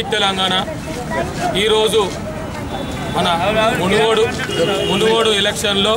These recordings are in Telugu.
తెలంగాణ ఈరోజు మన మునుగోడు మునుగోడు ఎలక్షన్లో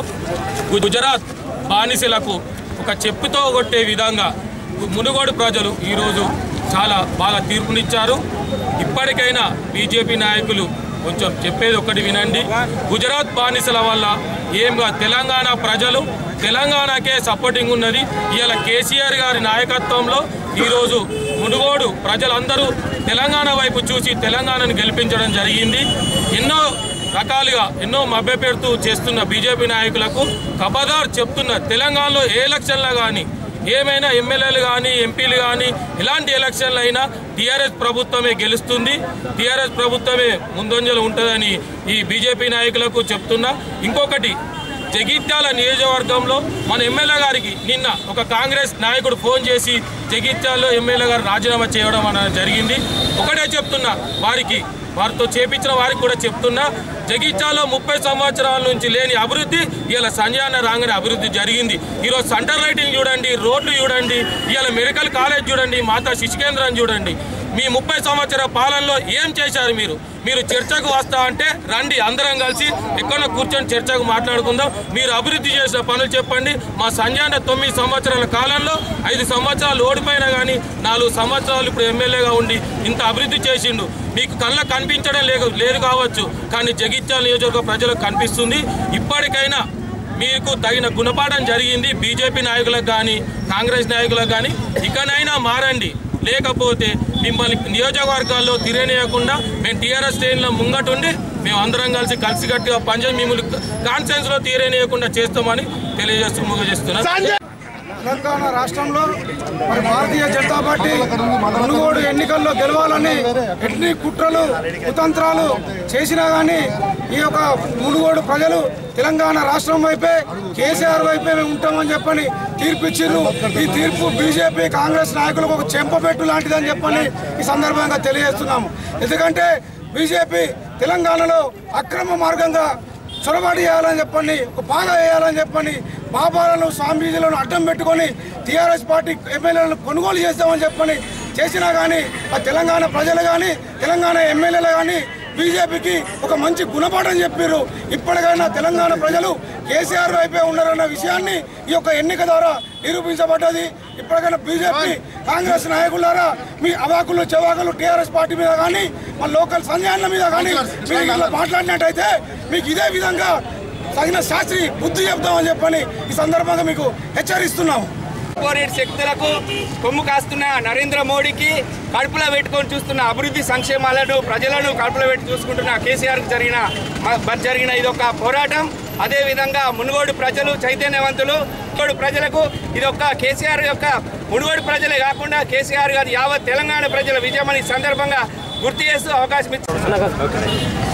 గుజరాత్ బానిసలకు ఒక చెప్పుతో కొట్టే విధంగా మునుగోడు ప్రజలు ఈరోజు చాలా బాగా తీర్పునిచ్చారు ఇప్పటికైనా బీజేపీ నాయకులు కొంచెం చెప్పేది ఒకటి వినండి గుజరాత్ బానిసల వల్ల ఏంగా తెలంగాణ ప్రజలు తెలంగాణకే సపోర్టింగ్ ఉన్నది ఇవాళ కేసీఆర్ గారి నాయకత్వంలో ఈరోజు మునుగోడు ప్రజలందరూ తెలంగాణ వైపు చూసి తెలంగాణను గెలిపించడం జరిగింది ఎన్నో రకాలుగా ఎన్నో మభ్యపెడుతూ చేస్తున్న బీజేపీ నాయకులకు కబదార్ చెప్తున్న తెలంగాణలో ఏ ఎలక్షన్లో కానీ ఏమైనా ఎమ్మెల్యేలు కానీ ఎంపీలు కానీ ఎలాంటి ఎలక్షన్లు అయినా టీఆర్ఎస్ ప్రభుత్వమే గెలుస్తుంది టీఆర్ఎస్ ప్రభుత్వమే ముందంజలు ఉంటుందని ఈ బీజేపీ నాయకులకు చెప్తున్నా ఇంకొకటి జగిత్యాల నియోజకవర్గంలో మన ఎమ్మెల్యే గారికి నిన్న ఒక కాంగ్రెస్ నాయకుడు ఫోన్ చేసి జగిత్యాలలో ఎమ్మెల్యే గారు రాజీనామా చేయడం అనేది జరిగింది ఒకటే చెప్తున్నా వారికి వారితో చేపించిన వారికి కూడా చెప్తున్నా జగిత్యాలో ముప్పై సంవత్సరాల నుంచి లేని అభివృద్ధి ఇలా సంజయన రాగానే అభివృద్ధి జరిగింది ఈరోజు సెంటర్ లైటింగ్ చూడండి రోడ్లు చూడండి ఇవాళ మెడికల్ కాలేజ్ చూడండి మాతా శిశు కేంద్రం చూడండి మీ ముప్పై సంవత్సరాల పాలనలో ఏం చేశారు మీరు మీరు చర్చకు వస్తా అంటే రండి అందరం కలిసి ఎక్కడ కూర్చొని చర్చకు మాట్లాడుకుందాం మీరు అభివృద్ధి చేసిన పనులు చెప్పండి మా సంజయన తొమ్మిది సంవత్సరాల కాలంలో ఐదు సంవత్సరాలు ఓడిపోయినా కానీ నాలుగు సంవత్సరాలు ఇప్పుడు ఎమ్మెల్యేగా ఉండి ఇంత అభివృద్ధి చేసిండు మీకు కళ్ళ కనిపించడం లేదు లేదు కావచ్చు కానీ జగిత్యాల నియోజకవర్గ ప్రజలకు కనిపిస్తుంది ఇప్పటికైనా మీకు తగిన గుణపాఠం జరిగింది బీజేపీ నాయకులకు కానీ కాంగ్రెస్ నాయకులకు కానీ ఇకనైనా మారండి లేకపోతే మిమ్మల్ని నియోజకవర్గాల్లో తిరగనీయకుండా మేము టీఆర్ఎస్ శ్రేణిలో ముంగటుండి మేము అందరం కలిసి కలిసికట్టుగా పనిచేసి మిమ్మల్ని కాన్ఫరెన్స్ లో తీరనీయకుండా చేస్తామని తెలియజేస్తూ ముగిస్తున్నాం తెలంగాణ రాష్ట్రంలో మరి భారతీయ జనతా పార్టీ మునుగోడు ఎన్నికల్లో గెలవాలని ఎన్ని కుట్రలు కుతంత్రాలు చేసినా కానీ ఈ యొక్క మునుగోడు ప్రజలు తెలంగాణ రాష్ట్రం వైపే కేసీఆర్ వైపే మేము ఉంటామని చెప్పని తీర్పు ఇచ్చిర్రు ఈ తీర్పు బీజేపీ కాంగ్రెస్ నాయకులకు ఒక చెంపపెట్టు లాంటిదని చెప్పని ఈ సందర్భంగా తెలియజేస్తున్నాము ఎందుకంటే బీజేపీ తెలంగాణలో అక్రమ మార్గంగా చొరబాటు చేయాలని చెప్పండి ఒక పాగా వేయాలని చెప్పండి బాబాలను స్వామీజీలను అడ్డం పెట్టుకొని టీఆర్ఎస్ పార్టీ ఎమ్మెల్యేలను కొనుగోలు చేస్తామని చెప్పని చేసినా కానీ ఆ తెలంగాణ ప్రజలు కానీ తెలంగాణ ఎమ్మెల్యేలు కానీ బీజేపీకి ఒక మంచి గుణపాఠం చెప్పారు ఇప్పటికైనా తెలంగాణ ప్రజలు కేసీఆర్ వైపే ఉన్నారన్న విషయాన్ని ఈ యొక్క ఎన్నిక ద్వారా నిరూపించబడ్డది ఇప్పటికైనా బీజేపీ కాంగ్రెస్ నాయకులారా మీ అవాకులు చెవాకులు టీఆర్ఎస్ పార్టీ మీద కానీ మన లోకల్ సంజయాన్ల మీద కానీ మీరు ఇలా మాట్లాడినట్టయితే మీకు ఇదే విధంగా తగిన శాస్త్రి బుద్ధి చెప్తామని చెప్పని ఈ సందర్భంగా మీకు హెచ్చరిస్తున్నాము కార్పొరేట్ శక్తులకు కొమ్ము కాస్తున్న నరేంద్ర మోడీకి కడుపులో పెట్టుకొని చూస్తున్న అభివృద్ధి సంక్షేమాలను ప్రజలను కడుపులో పెట్టి చూసుకుంటున్న కేసీఆర్ జరిగిన మ- జరిగిన ఇదొక పోరాటం అదేవిధంగా మునుగోడు ప్రజలు చైతన్యవంతులు మునుగోడు ప్రజలకు ఇదొక కేసీఆర్ యొక్క మునుగోడు ప్రజలే కాకుండా కేసీఆర్ గారి యావత్ తెలంగాణ ప్రజల విజయమని ఈ సందర్భంగా గుర్తు చేస్తూ అవకాశం ఇచ్చారు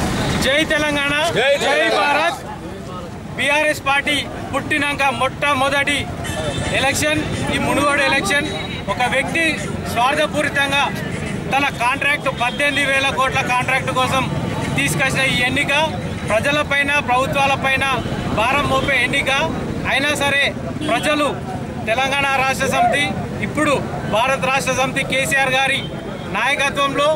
జై తెలంగాణ జై భారత్ బీఆర్ఎస్ పార్టీ పుట్టినాక మొట్టమొదటి ఎలక్షన్ ఈ మునుగోడు ఎలక్షన్ ఒక వ్యక్తి స్వార్థపూరితంగా తన కాంట్రాక్ట్ పద్దెనిమిది వేల కోట్ల కాంట్రాక్ట్ కోసం తీసుకొచ్చిన ఈ ఎన్నిక ప్రజలపైన ప్రభుత్వాలపైన భారం మోపే ఎన్నిక అయినా సరే ప్రజలు తెలంగాణ రాష్ట్ర సమితి ఇప్పుడు భారత రాష్ట్ర సమితి కేసీఆర్ గారి నాయకత్వంలో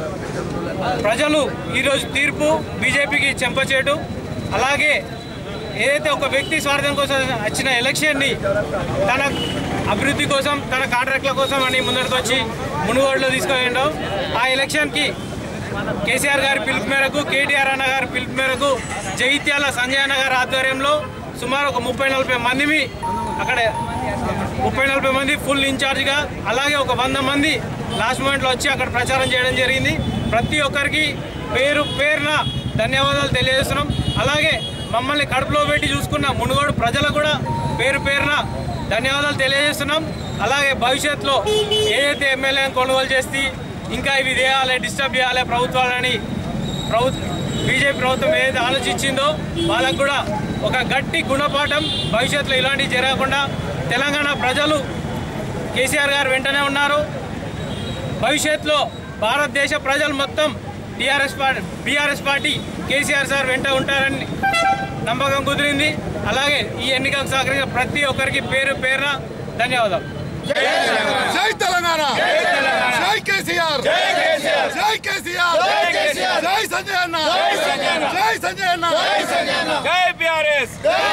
ప్రజలు ఈరోజు తీర్పు బీజేపీకి చెంపచేటు అలాగే ఏదైతే ఒక వ్యక్తి స్వార్థం కోసం వచ్చిన ఎలక్షన్ని తన అభివృద్ధి కోసం తన కాంట్రాక్ట్ల కోసం అని ముందరికి వచ్చి మునుగోడులో తీసుకుపోయిండో ఆ ఎలక్షన్కి కేసీఆర్ గారి పిలుపు మేరకు కేటీఆర్ అన్న గారి పిలుపు మేరకు జగిత్యాల సంజయ్ అన్న గారి ఆధ్వర్యంలో సుమారు ఒక ముప్పై నలభై మందిని అక్కడ ముప్పై నలభై మంది ఫుల్ ఇన్ఛార్జ్గా అలాగే ఒక వంద మంది లాస్ట్ మూమెంట్లో వచ్చి అక్కడ ప్రచారం చేయడం జరిగింది ప్రతి ఒక్కరికి పేరు పేరున ధన్యవాదాలు తెలియజేస్తున్నాం అలాగే మమ్మల్ని కడుపులో పెట్టి చూసుకున్న మునుగోడు ప్రజలకు కూడా పేరు పేరున ధన్యవాదాలు తెలియజేస్తున్నాం అలాగే భవిష్యత్తులో ఏదైతే ఎమ్మెల్యేని కొనుగోలు చేసి ఇంకా ఇవి చేయాలి డిస్టర్బ్ చేయాలి ప్రభుత్వాలని ప్రభుత్వ బీజేపీ ప్రభుత్వం ఏదైతే ఆలోచించిందో వాళ్ళకు కూడా ఒక గట్టి గుణపాఠం భవిష్యత్తులో ఇలాంటివి జరగకుండా తెలంగాణ ప్రజలు కేసీఆర్ గారు వెంటనే ఉన్నారు భవిష్యత్తులో భారతదేశ ప్రజలు మొత్తం TRS party BRS party KCR sir వెంట ఉంటారని నమ్మకం కుదిరింది అలాగే ఈ ఎన్నికలకు సహకరించిన ప్రతి ఒక్కరికి పేరు పేరున ధన్యవాదాలు జై తెలంగాణ జై కేసీఆర్ జై కేసీఆర్ జై సంజయ్ అన్న జై సంజయ్ అన్న జై బీఆర్ఎస్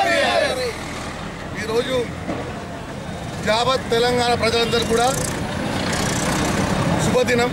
ఈరోజు యావత్ తెలంగాణ ప్రజలందరూ కూడా శుభదినం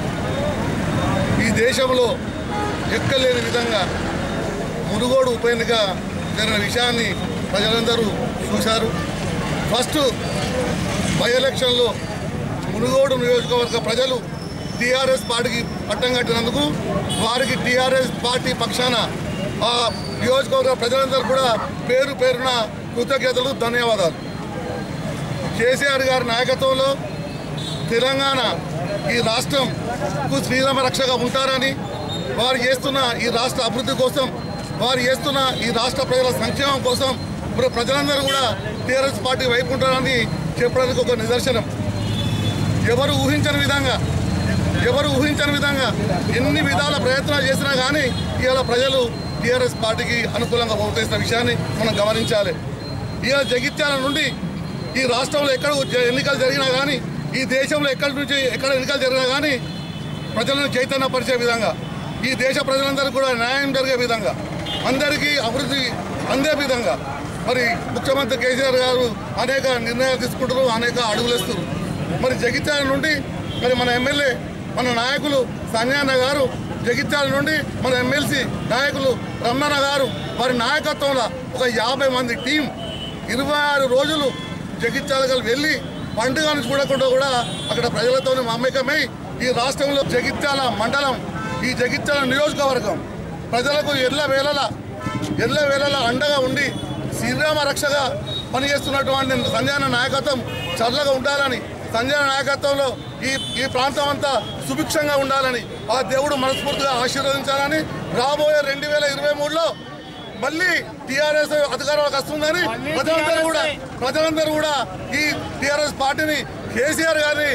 ఈ దేశంలో ఎక్కలేని విధంగా మునుగోడు ఉప ఎన్నిక జరిగిన విషయాన్ని ప్రజలందరూ చూశారు ఫస్ట్ బై ఎలక్షన్లో మునుగోడు నియోజకవర్గ ప్రజలు టీఆర్ఎస్ పార్టీకి పట్టం కట్టినందుకు వారికి టీఆర్ఎస్ పార్టీ పక్షాన ఆ నియోజకవర్గ ప్రజలందరూ కూడా పేరు పేరున కృతజ్ఞతలు ధన్యవాదాలు కేసీఆర్ గారి నాయకత్వంలో తెలంగాణ ఈ రాష్ట్రంకు శ్రీరామ రక్షగా ఉంటారని వారు చేస్తున్న ఈ రాష్ట్ర అభివృద్ధి కోసం వారు చేస్తున్న ఈ రాష్ట్ర ప్రజల సంక్షేమం కోసం ఇప్పుడు ప్రజలందరూ కూడా టీఆర్ఎస్ పార్టీ వైపు ఉంటారని చెప్పడానికి ఒక నిదర్శనం ఎవరు ఊహించని విధంగా ఎవరు ఊహించని విధంగా ఎన్ని విధాల ప్రయత్నాలు చేసినా కానీ ఇవాళ ప్రజలు టీఆర్ఎస్ పార్టీకి అనుకూలంగా ఓటేసిన విషయాన్ని మనం గమనించాలి ఇవాళ జగిత్యాల నుండి ఈ రాష్ట్రంలో ఎక్కడ జ- ఎన్నికలు జరిగినా కానీ ఈ దేశంలో ఎక్కడి నుంచి ఎక్కడ ఎన్నికలు జరిగినా కానీ ప్రజలను చైతన్యపరిచే విధంగా ఈ దేశ ప్రజలందరికీ కూడా న్యాయం జరిగే విధంగా అందరికీ అభివృద్ధి అందే విధంగా మరి ముఖ్యమంత్రి కేసీఆర్ గారు అనేక నిర్ణయాలు తీసుకుంటారు అనేక అడుగులు వేస్తారు మరి జగిత్యాల నుండి మరి మన ఎమ్మెల్యే మన నాయకులు సంజయన్న గారు జగిత్యాల నుండి మన ఎమ్మెల్సీ నాయకులు రమణ గారు వారి నాయకత్వంలో ఒక యాభై మంది టీం ఇరవై ఆరు రోజులు జగిత్యాలకు వెళ్ళి పండుగను చూడకుండా కూడా అక్కడ ప్రజలతో మమేకమై ఈ రాష్ట్రంలో జగిత్యాల మండలం ఈ జగిత్యాల నియోజకవర్గం ప్రజలకు ఎల్ల వేళలా ఎల్ల వేళలా అండగా ఉండి శ్రీరామ రక్షగా పనిచేస్తున్నటువంటి సంజయన నాయకత్వం చల్లగా ఉండాలని సంజయన నాయకత్వంలో ఈ ఈ ప్రాంతం అంతా సుభిక్షంగా ఉండాలని ఆ దేవుడు మనస్ఫూర్తిగా ఆశీర్వదించాలని రాబోయే రెండు వేల ఇరవై మూడులో మళ్ళీ టీఆర్ఎస్ అధికారంలోకి వస్తుందని ప్రజలందరూ కూడా ప్రజలందరూ కూడా ఈ టీఆర్ఎస్ పార్టీని కేసీఆర్ గారిని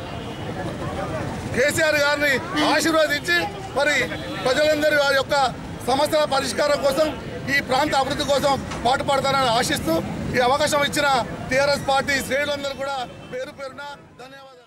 కేసీఆర్ గారిని ఆశీర్వదించి మరి ప్రజలందరి వారి యొక్క సమస్యల పరిష్కారం కోసం ఈ ప్రాంత అభివృద్ధి కోసం పాటుపడతారని ఆశిస్తూ ఈ అవకాశం ఇచ్చిన టీఆర్ఎస్ పార్టీ శ్రేణులందరూ కూడా పేరు పేరున ధన్యవాదాలు